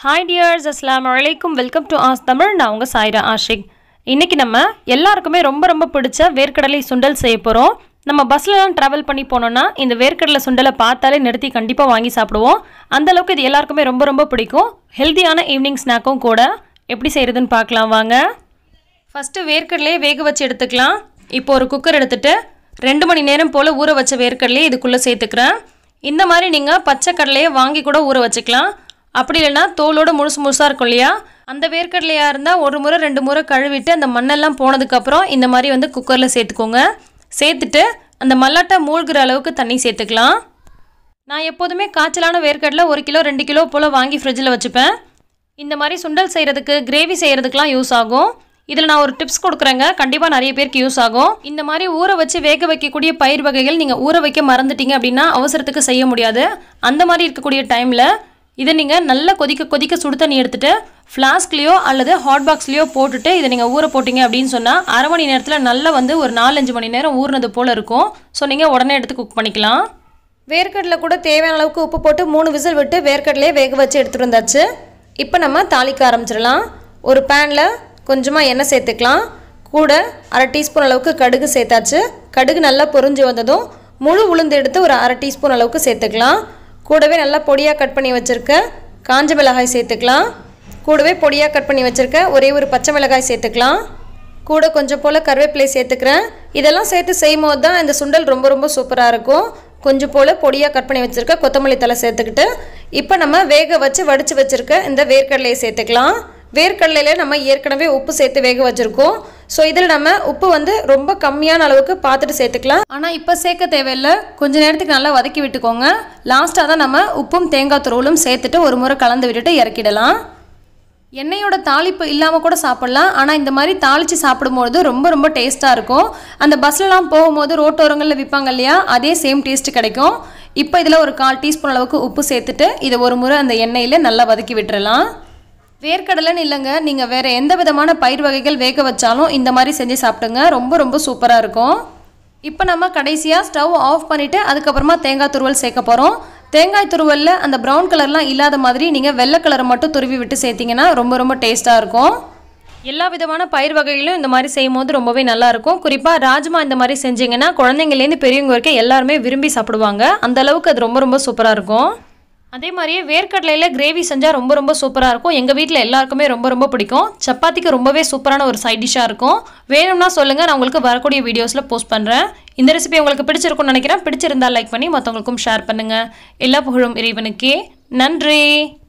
hi tears அஸ்லாம் வலைக்கும் welcome to as Tamil நான் உங்கள் சாய்ரா ஆஷிக் இன்றைக்கி நம்ம எல்லாருக்குமே ரொம்ப ரொம்ப பிடிச்ச வேர்க்கடலை சுண்டல் செய்ய போகிறோம் நம்ம பஸ்லலாம் ட்ராவல் பண்ணி போனோன்னா இந்த வேர்க்கடலை சுண்டலை பார்த்தாலே நிறுத்தி கண்டிப்பாக வாங்கி சாப்பிடுவோம் அந்த அளவுக்கு இது எல்லாருக்குமே ரொம்ப ரொம்ப பிடிக்கும் ஹெல்த்தியான ஈவினிங் ஸ்நாக்கும் கூட எப்படி செய்கிறதுன்னு பார்க்கலாம் வாங்க ஃபஸ்ட்டு வேர்க்கடலையே வேக வச்சு எடுத்துக்கலாம் இப்போ ஒரு குக்கர் எடுத்துட்டு ரெண்டு மணி நேரம் போல் ஊற வச்ச வேர்க்கடலையே இதுக்குள்ளே சேர்த்துக்கிறேன் இந்த மாதிரி நீங்கள் பச்சை கடலையை வாங்கி கூட ஊற வச்சுக்கலாம் அப்படி இல்லைன்னா தோலோட முழுசு முழுசாக இருக்கும் இல்லையா அந்த வேர்க்கடலையாக இருந்தால் ஒரு முறை ரெண்டு முறை கழுவிட்டு அந்த மண்ணெல்லாம் போனதுக்கப்புறம் இந்த மாதிரி வந்து குக்கரில் சேர்த்துக்கோங்க சேர்த்துட்டு அந்த மல்லாட்டை மூழ்கிற அளவுக்கு தண்ணி சேர்த்துக்கலாம் நான் எப்போதுமே காய்ச்சலான வேர்க்கடலை ஒரு கிலோ ரெண்டு கிலோ போல் வாங்கி ஃப்ரிட்ஜில் வச்சுப்பேன் இந்த மாதிரி சுண்டல் செய்கிறதுக்கு கிரேவி செய்கிறதுக்கெலாம் யூஸ் ஆகும் இதில் நான் ஒரு டிப்ஸ் கொடுக்குறேங்க கண்டிப்பாக நிறைய பேருக்கு யூஸ் ஆகும் இந்த மாதிரி ஊற வச்சு வேக வைக்கக்கூடிய பயிர் வகைகள் நீங்கள் ஊற வைக்க மறந்துட்டீங்க அப்படின்னா அவசரத்துக்கு செய்ய முடியாது அந்த மாதிரி இருக்கக்கூடிய டைமில் இதை நீங்கள் நல்லா கொதிக்க கொதிக்க சுடு தண்ணி எடுத்துகிட்டு ஃப்ளாஸ்க்லேயோ அல்லது ஹாட் பாக்ஸ்லேயோ போட்டுட்டு இதை நீங்கள் ஊற போட்டிங்க அப்படின்னு சொன்னால் அரை மணி நேரத்தில் நல்லா வந்து ஒரு நாலஞ்சு மணி நேரம் ஊறினது போல் இருக்கும் ஸோ நீங்கள் உடனே எடுத்து குக் பண்ணிக்கலாம் வேர்க்கடலை கூட தேவையான அளவுக்கு உப்பு போட்டு மூணு விசில் விட்டு வேர்க்கடலையே வேக வச்சு எடுத்துகிட்டு வந்தாச்சு இப்போ நம்ம தாளிக்க ஆரம்பிச்சிடலாம் ஒரு பேனில் கொஞ்சமாக எண்ணெய் சேர்த்துக்கலாம் கூட அரை டீஸ்பூன் அளவுக்கு கடுகு சேர்த்தாச்சு கடுகு நல்லா பொரிஞ்சு வந்ததும் முழு உளுந்து எடுத்து ஒரு அரை டீஸ்பூன் அளவுக்கு சேர்த்துக்கலாம் கூடவே நல்லா பொடியாக கட் பண்ணி வச்சுருக்க காஞ்ச மிளகாய் சேர்த்துக்கலாம் கூடவே பொடியாக கட் பண்ணி வச்சுருக்க ஒரே ஒரு பச்சை மிளகாய் சேர்த்துக்கலாம் கூட கொஞ்சம் போல் கருவேப்பிலை சேர்த்துக்கிறேன் இதெல்லாம் சேர்த்து செய்யும் போது தான் இந்த சுண்டல் ரொம்ப ரொம்ப சூப்பராக இருக்கும் கொஞ்சம் போல் பொடியாக கட் பண்ணி வச்சுருக்க கொத்தமல்லி தலை சேர்த்துக்கிட்டு இப்போ நம்ம வேக வச்சு வடித்து வச்சுருக்க இந்த வேர்க்கடலையை சேர்த்துக்கலாம் வேர்க்கடலையில் நம்ம ஏற்கனவே உப்பு சேர்த்து வேக வச்சுருக்கோம் ஸோ இதில் நம்ம உப்பு வந்து ரொம்ப கம்மியான அளவுக்கு பார்த்துட்டு சேர்த்துக்கலாம் ஆனால் இப்போ சேர்க்க தேவையில்லை கொஞ்ச நேரத்துக்கு நல்லா வதக்கி விட்டுக்கோங்க லாஸ்ட்டாக தான் நம்ம உப்பும் தேங்காய் துருவலும் சேர்த்துட்டு ஒரு முறை கலந்து விட்டுட்டு இறக்கிடலாம் எண்ணெயோட தாளிப்பு இல்லாமல் கூட சாப்பிட்லாம் ஆனால் இந்த மாதிரி தாளித்து சாப்பிடும்போது ரொம்ப ரொம்ப டேஸ்ட்டாக இருக்கும் அந்த பஸ்லலாம் போகும்போது ரோட்டோரங்களில் விற்பாங்க இல்லையா அதே சேம் டேஸ்ட் கிடைக்கும் இப்போ இதில் ஒரு கால் டீஸ்பூன் அளவுக்கு உப்பு சேர்த்துட்டு இதை ஒரு முறை அந்த எண்ணெயில் நல்லா வதக்கி விட்டுறலாம் வேர்க்கடலைன்னு இல்லைங்க நீங்கள் வேறு எந்த விதமான பயிர் வகைகள் வேக வச்சாலும் இந்த மாதிரி செஞ்சு சாப்பிடுங்க ரொம்ப ரொம்ப சூப்பராக இருக்கும் இப்போ நம்ம கடைசியாக ஸ்டவ் ஆஃப் பண்ணிவிட்டு அதுக்கப்புறமா தேங்காய் துருவல் சேர்க்க போகிறோம் தேங்காய் துருவலில் அந்த ப்ரௌன் கலர்லாம் இல்லாத மாதிரி நீங்கள் வெள்ளை கலரை மட்டும் துருவி விட்டு சேர்த்திங்கன்னா ரொம்ப ரொம்ப டேஸ்ட்டாக இருக்கும் எல்லா விதமான பயிர் வகைகளும் இந்த மாதிரி செய்யும் போது ரொம்பவே நல்லாயிருக்கும் குறிப்பாக ராஜ்மா இந்த மாதிரி செஞ்சீங்கன்னா குழந்தைங்கலேருந்து பெரியவங்க வரைக்கும் எல்லாருமே விரும்பி சாப்பிடுவாங்க அந்த அளவுக்கு அது ரொம்ப ரொம்ப சூப்பராக இருக்கும் அதே மாதிரியே வேர்க்கடலையில் கிரேவி செஞ்சால் ரொம்ப ரொம்ப சூப்பராக இருக்கும் எங்கள் வீட்டில் எல்லாருக்குமே ரொம்ப ரொம்ப பிடிக்கும் சப்பாத்திக்கு ரொம்பவே சூப்பரான ஒரு சைட் டிஷ்ஷாக இருக்கும் வேணும்னா சொல்லுங்கள் நான் உங்களுக்கு வரக்கூடிய வீடியோஸில் போஸ்ட் பண்ணுறேன் இந்த ரெசிபி உங்களுக்கு பிடிச்சிருக்கும்னு நினைக்கிறேன் பிடிச்சிருந்தா லைக் பண்ணி மற்றவங்களுக்கும் ஷேர் பண்ணுங்கள் எல்லா புகழும் இறைவனுக்கே நன்றி